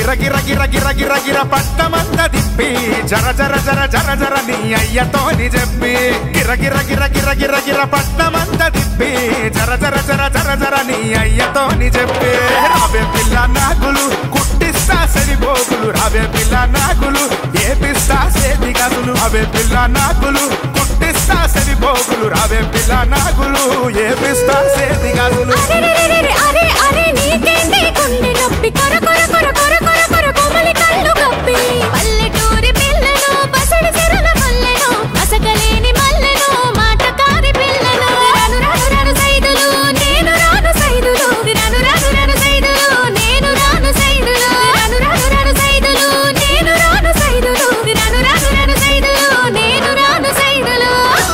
గిర గిర గిర గిర గిర గిర పట్టమంత తిప్పి జర జర జర జర జర నీ అయ్యతోని చెప్పి గిర గిర గిర గిర గిర గిర పట్టమంత తిప్పి జర జర జర జర జర నీ అయ్యతోని చెప్పి రావే పిల్ల నాగులు కుట్టిస్తా సరిపోగులు రావే పిల్ల నాగులు ఏపిస్తా సేతి గదులు రావే పిల్ల నాగులు కుట్టిస్తా సరిపోగులు రావే పిల్ల నాగులు ఏపిస్తా సేతి గదులు అరెరెరెరెరె, అరే అరే నీకేంటి గుండె నొప్పి కొర కొర కొర కొర కొర కొర కొమలి కళ్ళు కప్పి పల్లెటూరి పిల్లను పసడి సిరుల మల్లెను మసకలేని మల్లెను మాటకారి పిల్లను రాను రాను రాను సైదులు నేను రాను సైదులు రాను రాను రాను సైదులు నేను రాను సైదులు రాను రాను రాను సైదులు నేను రాను సైదులు రాను రాను రాను సైదులు నేను రాను సైదులు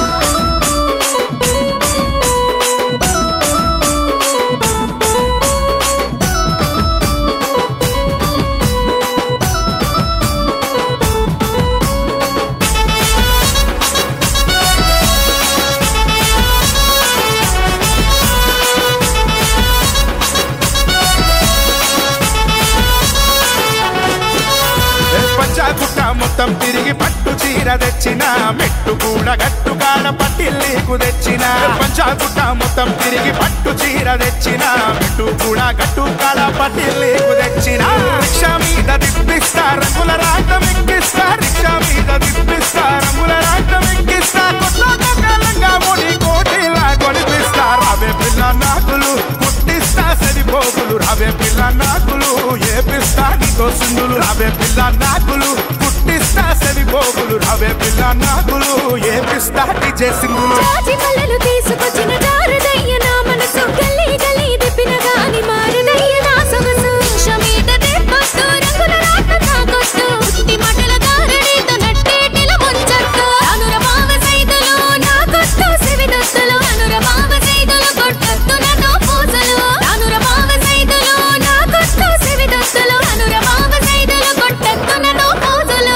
పంచాకుట్ట మొత్తం తిరిగి పట్టు చీర తెచ్చిన మెట్టు కూడా గట్టు కాడ పట్టిల్లీకు తెచ్చిన పంచాకుట్ట మొత్తం తిరిగి పట్టు చీర తెచ్చిన మెట్టు కూడా గట్టు కాడ పట్టిల్లీకు తెచ్చిన రిక్షా మీద తిప్పిస్తా రంగుల రాటం ఎక్కిస్తా రిక్షా మీద తిప్పిస్తా రంగుల రాటం ఎక్కిస్తా కొత్త కాలంగా ముడి కోటిలా కొనిపిస్తా రావే పిల్ల నాకులు కుట్టిస్తా సరిపోకులు రావే పిల్ల నాకులు ఏపిస్తా నీతో సింధులు రావే పిల్ల నాకులు కుట్టిస్తా సరిపోకులు రావే పిల్ల నాకులు ఏపిస్తా డీజే సింగులు జాజి మల్లెలు తీసుకొచ్చిన జారుదయ్య నా మనసు గల్లీ గల్లీ తిప్పిన గాని మారుదయ్య నా సొగసు షమీద తెప్పొద్దు రంగుల రాట తాకొద్దు ఉత్తి మాటల గారడీతో నట్టేటిల ముంచొద్దు అనుర మావ సైదులు నా కొట్టు సివిదొత్తులు అనుర మావ సైదులు కొట్టొద్దు నన్ను పూసలు అనుర మావ సైదులు నా కొట్టు సివిదొత్తులు అనుర మావ సైదులు కొట్టొద్దు నన్ను పూసలు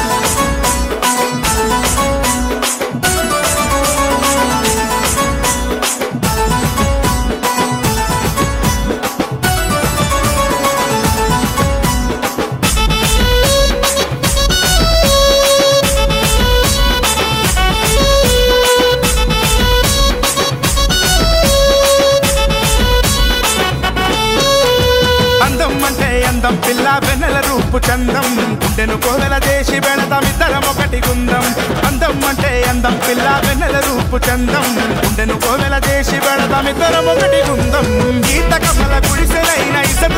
అందం అంటే అందం పిల్ల వెన్నెల రూపు చందం గుండెను కోదల చేసి వెళతాం ఇద్దరం ఒకటి గుందం అందం అంటే అందం పిల్ల వెన్నెల రూపు చందం గుండెను కోదల చేసి వెళతాం ఇద్దరం ఒకటి గుందం గీత కమల గుడిసెలైన ఇసట